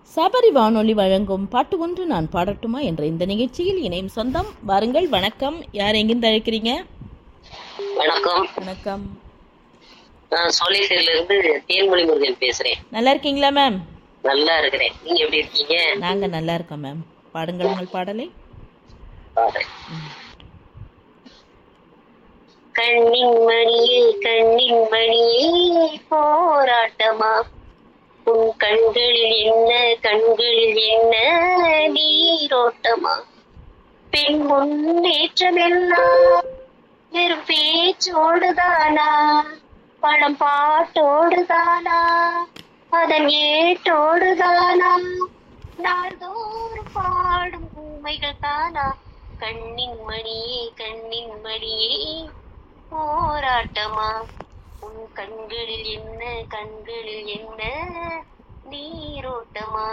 சபரி வானொலி வழங்கும் பாட்டு ஒன்று நான் பாடட்டுமா என்ற இந்த நிகழ்ச்சியில் இணையும் சொந்தம் வாருங்கள் வணக்கம் யார் எங்கிருந்து அழைக்கிறீங்க வணக்கம் வணக்கம் நான் சோழேஸ்வரில இருந்து தேன்மொழி முருகன் பேசுறேன் நல்லா இருக்கீங்களா மேம் நல்லா இருக்கிறேன் நீங்க எப்படி இருக்கீங்க நாங்க நல்லா இருக்கோம் மேம் பாடுங்கள் உங்கள் பாடலை பாடுறேன். கண்ணின் மணியே கண்ணின் மணியே போராட்டமா உன் கண்களில் என்ன கண்களில் என்ன நீரோட்டமா பெண் முன்னேற்றமெல்லாம் வெறும் பேச்சோடுதானா படம் பாட்டோடுதானா அதன் ஏட்டோடுதானா நாள்தோறும் பாடும் உண்மைகள் தானா கண்ணின் மணியே கண்ணின் மணியே போராட்டமா உன் கண்களில் என்ன கண்களில் என்ன நீரோட்டமா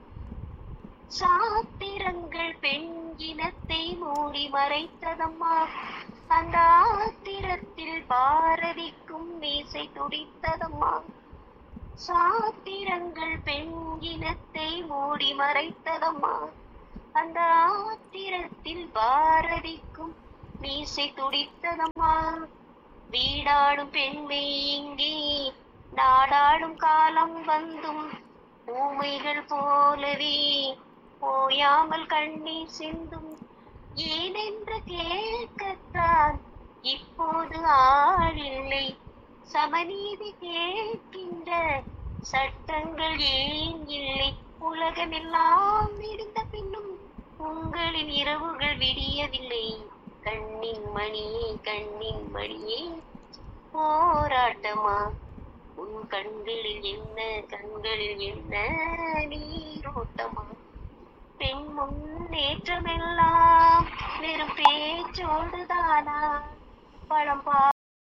சாத்திரங்கள் பெண் இனத்தை மூடி மறைத்ததம்மா அந்த ஆத்திரத்தில் பாரதிக்கும் மீசை துடித்ததம்மா சாத்திரங்கள் பெண் இனத்தை மூடி மறைத்ததம்மா அந்த ஆத்திரத்தில் பாரதிக்கும் மீசை துடித்ததம்மா வீடாடும் பெண்மை இங்கே நாடாடும் காலம் வந்தும் ஊமைகள் போலவே ஓயாமல் கண்ணீர் சிந்தும் ஏனென்று கேட்கத்தான் இப்போது ஆளில்லை சமநீதி கேட்கின்ற சட்டங்கள் ஏன் இல்லை உலகமெல்லாம் விடுந்த பின்னும் உங்களின் இரவுகள் விடியவில்லை கண்ணின் மணியே கண்ணின் மணியே போராட்டமா உன் கண்களில் என்ன கண்களில் என்ன நீரோட்டமா பெண் முன்னேற்றமெல்லாம் வெறும் பேச்சோடுதானா பழம் பா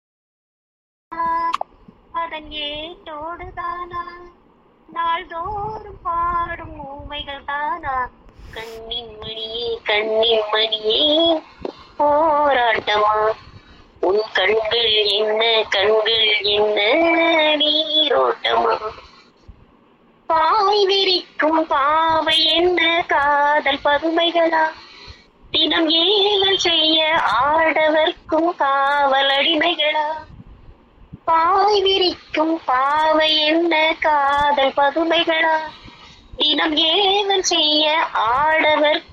அதன் ஏட்டோடுதானா நாள்தோறும் பாடும் ஊமைகள் தானா கண்ணின் மணியே கண்ணின் மணியே போராட்டமா உன் கண்களில் என்ன கண்களில் என்ன நீரோட்டமா பாய் விரிக்கும் பாவை என்ன காதல் பதுமைகளா தினம் ஏவல் செய்ய ஆடவர்க்கும் காவல் அடிமைகளா பாய் விரிக்கும் பாவை என்ன காதல் பதுமைகளா தினம் ஏவல் செய்ய ஆடவர்க்கும்